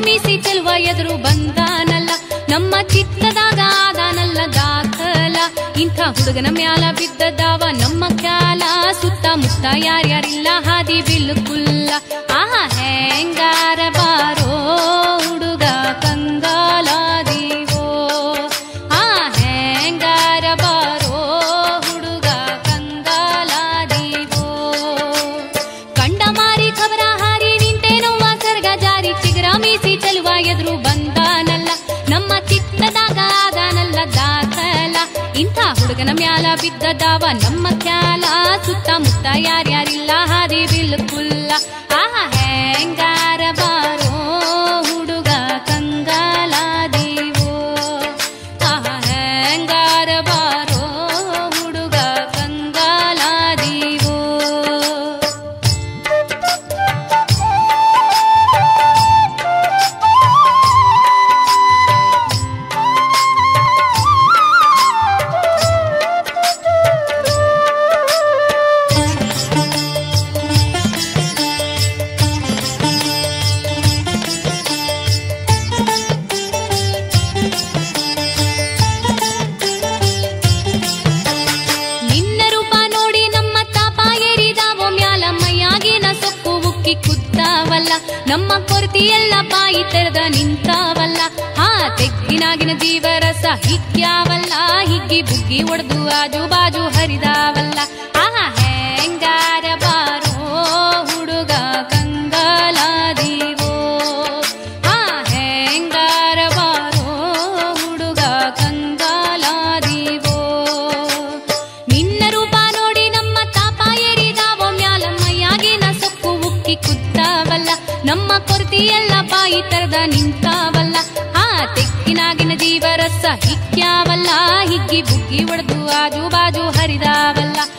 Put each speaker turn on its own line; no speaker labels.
ಮೀಸಿ ಚೆಲುವ ಎದುರು ಬಂದಾನಲ್ಲ ನಮ್ಮ ಚಿತ್ತದಾಗ ಆದಾನಲ್ಲ ದಾಖಲ ಇಂಥ ಹುಡುಗನ ಮ್ಯಾಲ ಬಿದ್ದದಾವ ನಮ್ಮ ಖ್ಯಾಲ ಸುತ್ತಮುತ್ತ ಯಾರ್ಯಾರಿಲ್ಲ ಹಾದಿ ಬಿಲ್ಲು ಕುಲ್ಲ ಆಹಾ ಹೆಂಗಾರ ಬಾರೋ ಹುಡುಗ ಕಂಗಾಲಾದೀವೋ ಆ ಹೆಂಗಾರ ಬಾರೋ ಹುಡುಗ ಕಂಗಾಲಾದೀವೋ ಕಂಡ ಮಾರಿ ಖಬರ ಹಾರಿ ನಿಂತೇನೋವ ಸರ್ಗ ಜಾರಿ ಚಿಗರ ಮೀಸಿ ಚೆಲುವ ಎದುರು ಬಂದಾನಲ್ಲ ನಮ್ಮ ಚಿತ್ತದಾಗ ಆದಾನಲ್ಲ ದಾಖಲ ಇಂಥ ಹುಡುಗನ ಮ್ಯಾಲ ಬಿದ್ದದಾವ ನಮ್ಮ ಖ್ಯಾಲ ಸುತ್ತಮುತ್ತ ಯಾರ್ಯಾರಿಲ್ಲ ಹಾದಿ ಬಿಲ್ ಕುಲ್ಲ ಆಹ ಹೆಂಗಾರ ಬಾರೋ ಹುಡುಗ ಕಂಗಾಲಾದೀವೋ ಆಹ ಹೆಂಗಾರ ಬಾರೋ ಹುಡುಗ ಕಂಗಾಲಾದೀವೋ ನಿನ್ನ ರೂಪ ನೋಡಿ ನಮ್ಮ ತಾಪ ಏರಿದಾವೋ ಮ್ಯಾಲ ಮೈಯಾಗಿನ ಸೊಪ್ಪು ಉಕ್ಕಿ ಕುದ್ದಾವಲ್ಲ ನಮ್ಮ ಕೊರತೆಯೆಲ್ಲ ಬಾಯಿ ತೆರೆದ ನಿಂತಾವಲ್ಲ ಹಾ ತೆಗ್ಗಿನಾಗಿನ ಜೀವರಸ ಹಿಗ್ಗ್ಯಾವಲ್ಲ ಹಿಗ್ಗಿ ಬುಗ್ಗಿ ಒಡೆದು ಆಜು ಬಾಜು ಹರಿದಾವಲ್ಲ ಆಹಾ ಹೆಂಗಾರ ಬಾರೋ ಹುಡುಗ ಕಂಗಾಲಾದೀವೋ ಆ ಹೆಂಗಾರ ಬಾರೋ ಹುಡುಗ ಕಂಗಾಲಾದೀವೋ ನಿನ್ನ ರೂಪ ನೋಡಿ ನಮ್ಮ ತಾಪ ಏರಿದಾವೋ ಮ್ಯಾಲ ಮೈಯಾಗಿನ ಸೊಪ್ಪು ಉಕ್ಕಿ ಕುತ್ತಾವಲ್ಲ ನಮ್ಮ ಕೊರತೆಯೆಲ್ಲ ಬಾಯಿ ತೆರೆದ ನಿಂತಾವಲ್ಲ ಆ ತೆಕ್ಕಿನಾಗಿನ ಜೀವರಸ ಹಿಗ್ಗ್ಯಾವಲ್ಲ ಹಿಗ್ಗಿ ಬುಗ್ಗಿ ಒಡೆದು ಆಜು ಬಾಜು ಹರಿದಾವಲ್ಲ